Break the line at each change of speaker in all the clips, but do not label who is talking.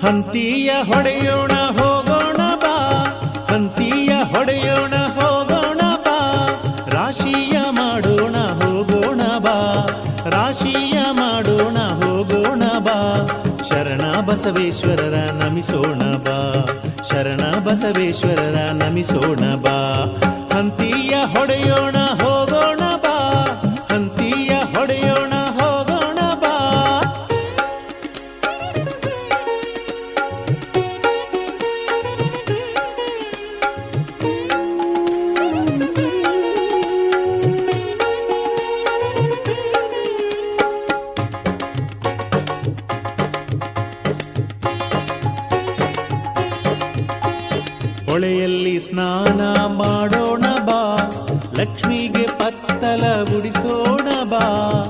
ಹಂತಿಯ ಹೊಡೆಯೋಣ ಹೋಗೋಣ ಬಾ ಹಂತಿಯ ಹೊಡೆಯೋಣ ಹೋಗೋಣ ಬಾ ರಾಶಿಯ ಮಾಡೋಣ ಹೋಗೋಣ ಬಾ ರಾಶಿಯ ಮಾಡೋಣ ಹೋಗೋಣ ಬಾ ಶರಣ ಬಸವೇಶ್ವರರ ನಮಿಸೋಣ ಬಾ ಶರಣ ಬಸವೇಶ್ವರರ ನಮಿಸೋಣ ಬಾ ಹಂತಿಯ ಹೊಡೆಯೋಣ ಹೋಗೋಣ ಬಾ ಹಂತಿಯ ಹೊಡೆಯೋಣ ಹೋಗೋಣ ಬಾ ಹೊಳೆಯಲ್ಲಿ ಸ್ನಾನ ಮಾಡೋಣ ಬಾ ಲಕ್ಷ್ಮಿಗೆ ಪತ್ತಲ ಉಡಿಸೋಣ ಬಾ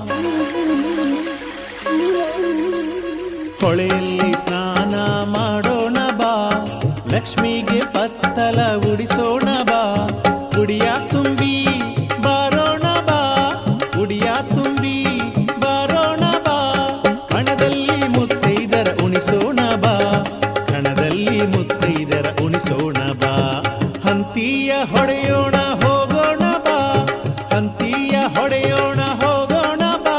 ಹೊಳೆಯಲ್ಲಿ ಸ್ನಾನ ಮಾಡೋಣ ಬಾ ಲಕ್ಷ್ಮಿಗೆ ಪತ್ತಲ ಉಡಿಸೋಣ ಬಾ ಉಡಿಯ ತುಂಬಿ ಬಾರೋಣ ಬಾ ಉಡಿಯ ತುಂಬಿ ಬಾರೋಣ ಬಾ ಕಣದಲ್ಲಿ ಮುತ್ತೈದರ ಉಣಿಸೋಣ ಬಾ ಕಣದಲ್ಲಿ ಮುತ್ತೈದರ ಉಣಿಸೋಣ ಬಾ ಹಂತಿಯ ಹೊಡೆಯೋಣ ಹೋಗೋಣ ಬಾ ಹಂತಿಯ ಹೊಡೆಯೋಣ ಹೋಗೋಣ ಬಾ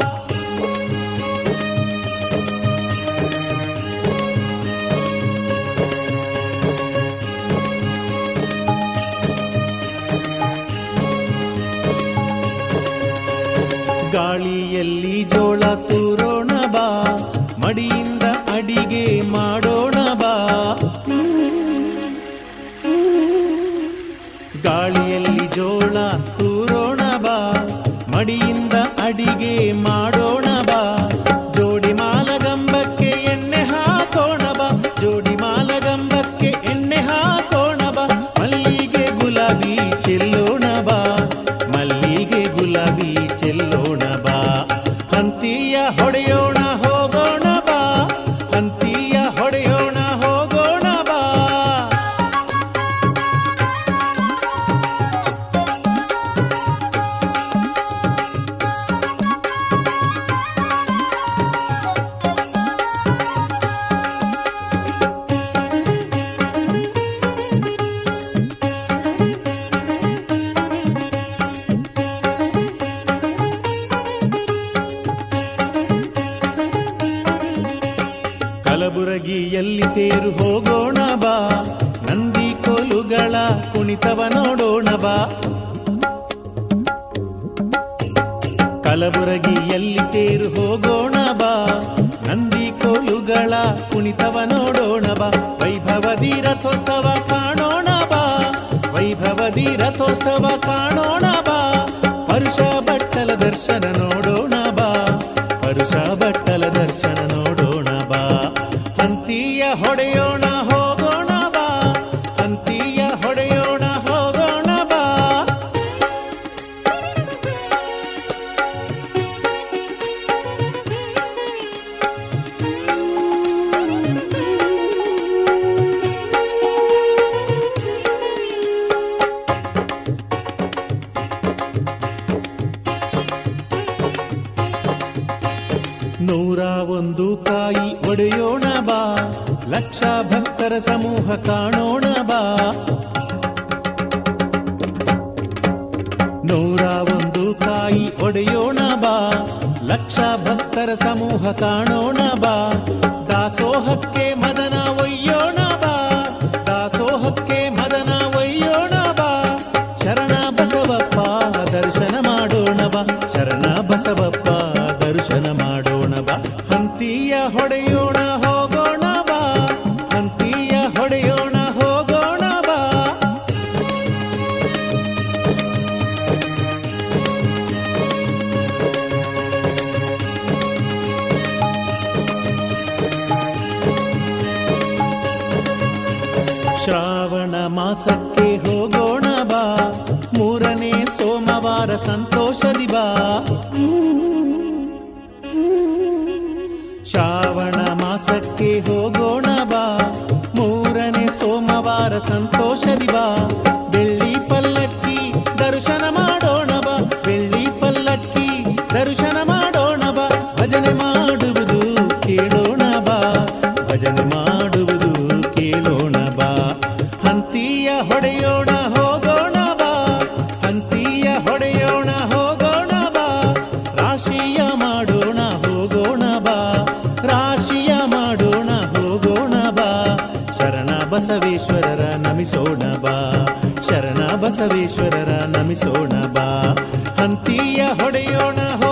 ಗಾಳಿಯಲ್ಲಿ ಜೋಳ ತೂರೋಣ ಬಾ ಮಡಿಯಿಂದ ಅಡಿಗೆ ಮಾಡೋಣ ಬಾ ಗಾಳಿಯಲ್ಲಿ ಜೋಳ ತೂರೋಣ ಬಾ ಮಡಿಯಿಂದ ಅಡಿಗೆ ಮಾಡೋಣ ಬಾ ಜೋಡಿ ಮಾಲಗಂಬಕ್ಕೆ ಎಣ್ಣೆ ಹಾಕೋಣ ಬಾ ಜೋಡಿ ಮಾಲಗಂಬಕ್ಕೆ ಎಣ್ಣೆ ಹಾಕೋಣ ಬಾ ಮಲ್ಲಿಗೆ ಗುಲಾಬಿ ಚೆಲ್ಲೋಣ ಬಾ ಮಲ್ಲಿಗೆ ಗುಲಾಬಿ ಚೆಲ್ಲೋಣ ಬಾ ಹಂತಿಯ ಹೊಡೆಯೋಣ ಹೋಗೋಣ ಬಾ ಹಂತಿಯ ಹೊಡೆಯೋಣ ಹೋಗೋಣ ಬಾ ಕಲಬುರಗಿಯಲ್ಲಿ ತೇರು ಹೋಗೋಣ ಬಾ ನಂದಿ ಕೋಲುಗಳ ಕುಣಿತವ ನೋಡೋಣ ಬಾ ಕಲಬುರಗಿಯಲ್ಲಿ ತೇರು ಹೋಗೋಣ ಬಾ ನಂದಿ ಕೋಲುಗಳ ಕುಣಿತವ ನೋಡೋಣ ಬಾ ವೈಭವದಿ ರಥೋತ್ಸವ ಕಾಣೋಣ ಬಾ ವೈಭವದಿ ರಥೋತ್ಸವ ಕಾಣೋಣ ಬಾ ಪರುಷ ಬಟ್ಟಲ ದರ್ಶನ ನೋಡೋಣ ಬಾ ಪರುಷ ಬಟ್ಟಲ ದರ್ಶನ ನೋಡೋಣ ಬಾ ಹಂತಿಯ ಹೊಡೆಯೋಣ ಹೋಗೋಣ ಬಾ ಹಂತಿಯ ಹೊಡೆಯೋಣ ಹೋಗೋಣ ಬಾ ನೂರ ಒಂದು ಕಾಯಿ ಒಡೆಯೋಣ ಬಾ ಲಕ್ಷ ಭಕ್ತರ ಸಮೂಹ ಕಾಣೋಣ ಬಾ ನೂರ ಒಂದು ಕಾಯಿ ಒಡೆಯೋಣ ಬಾ ಲಕ್ಷ ಭಕ್ತರ ಸಮೂಹ ಕಾಣೋಣ ಬಾ ದಾಸೋಹಕ್ಕೆ ಮದನ ಒಯ್ಯೋಣ ಬಾ ದಾಸೋಹಕ್ಕೆ ಮದನ ಒಯ್ಯೋಣ ಬಾ ಶರಣ ಬಸವಪ್ಪ ದರ್ಶನ ಮಾಡೋಣ ಬಾ ಶರಣ ಬಸವಪ್ಪ ದರ್ಶನ ಮಾಡೋಣ ಬಾ ಹಂತಿಯ ಹೊಡೆಯೋಣ ಹೋಗೋಣ ಬಾ ಹಂತಿಯ ಹೊಡೆಯೋಣ ಹೋಗೋಣ ಬಾ ಶ್ರಾವಣ ಮಾಸಕ್ಕೆ ಹೋಗೋಣ ಬಾ ಮೂರನೇ ಸೋಮವಾರ ಸಂತೋಷದಿ ಬಾ ಶ್ರಾವಣ ಮಾಸಕ್ಕೆ ಹೋಗೋಣ ಬಾ ಮೂರನೇ ಸೋಮವಾರ ಸಂತೋಷದಿ ಬಾ ಬೆಳ್ಳಿ ಪಲ್ಲಕ್ಕಿ ದರ್ಶನ ಮಾಡೋಣ ಬಾ ಬೆಳ್ಳಿ ಪಲ್ಲಕ್ಕಿ ದರ್ಶನ ಮಾಡೋಣ ಬಾ ಭಜನೆ ಮಾಡುವುದು ಕೇಳೋಣ ಬಾ ಭಜನೆ ಬಸವೇಶ್ವರರ ನಮಿಸೋಣ ಬಾ ಶರಣ ಬಸವೇಶ್ವರರ ನಮಿಸೋಣ ಬಾ ಹಂತಿಯ ಹೊಡೆಯೋಣ ಹೋ